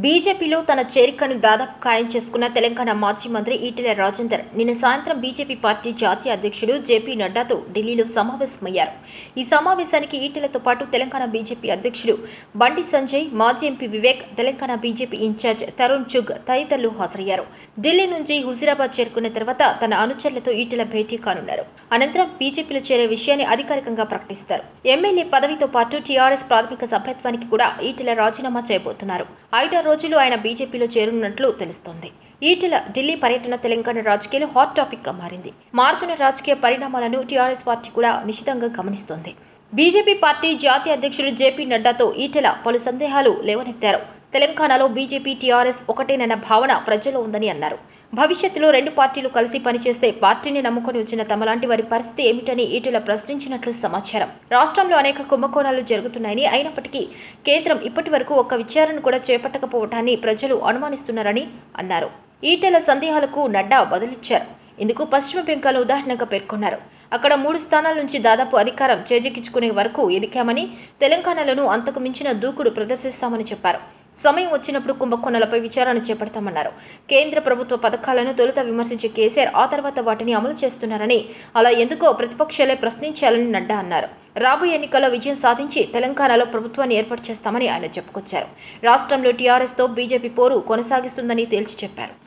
బీజేపీలో తన చేరికను దాదాపు ఖాయం చేసుకున్న తెలంగాణ మాజీ మంత్రి ఈటెల రాజేందర్ నిన్న సాయంత్రం బీజేపీ పార్టీ జాతీయ అధ్యక్షుడు జేపీ నడ్డాతో ఢిల్లీలో సమావేశమయ్యారు ఈ సమావేశానికి ఈటెలతో పాటు తెలంగాణ బీజేపీ అధ్యక్షుడు బండి సంజయ్ మాజీ MP Vivek Telangana BJP in-charge Tarun Chugh తదితరులు హాజరయ్యారు ఢిల్లీ నుంచి హుజీరాబాద్ చేరుకున్న తర్వాత తన అనుచరులతో ఈటెల భేటీ కానున్నారు అనంతరం బీజేపీలో చేరే విషయాన్ని అధికారికంగా ప్రకటిస్తారు ఎమ్మెల్యే పదవితో పాటు టీఆర్ఎస్ ప్రాథమిక సభ్యత్వానికి కూడా ఈటెల రాజీనామా చేయబోతున్నారు ఐదారు రోజులు ఆయన బీజేపీలో చేరున్నట్లు తెలుస్తోంది ఈటెల ఢిల్లీ పర్యటన తెలంగాణ రాజకీయాలు హాట్ టాపిక్ గా మారింది మారుతున్న రాజకీయ పరిణామాలను టీఆర్ఎస్ పార్టీ కూడా నిశితంగా గమనిస్తోంది బీజేపీ పార్టీ జాతీయ అధ్యక్షుడు జేపీ నడ్డాతో ఈటెల పలు సందేహాలు లేవనెత్తారు తెలంగాణలో బీజేపీ టీఆర్ఎస్ ఒకటేనన్న భావన ప్రజల్లో ఉందని అన్నారు భవిష్యత్తులో రెండు పార్టీలు కలిసి పనిచేస్తే పార్టీని నమ్ముకొని వచ్చిన తమలాంటి వారి పరిస్థితి ఏమిటని ఈటెల ప్రశ్నించినట్లు సమాచారం రాష్ట్రంలో అనేక కుంభకోణాలు జరుగుతున్నాయని అయినప్పటికీ కేంద్రం ఇప్పటి వరకు ఒక్క విచారణ కూడా చేపట్టకపోవటాన్ని ప్రజలు అనుమానిస్తున్నారని అన్నారు ఈటెల సందేహాలకు నడ్డా బదులిచ్చారు ఇందుకు పశ్చిమ బెంగాల్ ఉదాహరణగా పేర్కొన్నారు అక్కడ మూడు స్థానాల నుంచి దాదాపు అధికారం చేజిక్కించుకునే వరకు ఎదికామని తెలంగాణలోనూ అంతకు మించిన దూకుడు ప్రదర్శిస్తామని చెప్పారు సమయం వచ్చినప్పుడు కుంభకోణాలపై విచారణ చేపడతామన్నారు కేంద్ర ప్రభుత్వ పథకాలను తొలుత విమర్శించే కేసీఆర్ ఆ తర్వాత వాటిని అమలు చేస్తున్నారని అలా ఎందుకో ప్రతిపక్షాలే ప్రశ్నించాలని నడ్డా అన్నారు రాబోయే ఎన్నికల్లో విజయం సాధించి తెలంగాణలో ప్రభుత్వాన్ని ఏర్పాటు చేస్తామని ఆయన చెప్పుకొచ్చారు రాష్ట్రంలో టీఆర్ఎస్తో బీజేపీ పోరు కొనసాగిస్తుందని తేల్చి చెప్పారు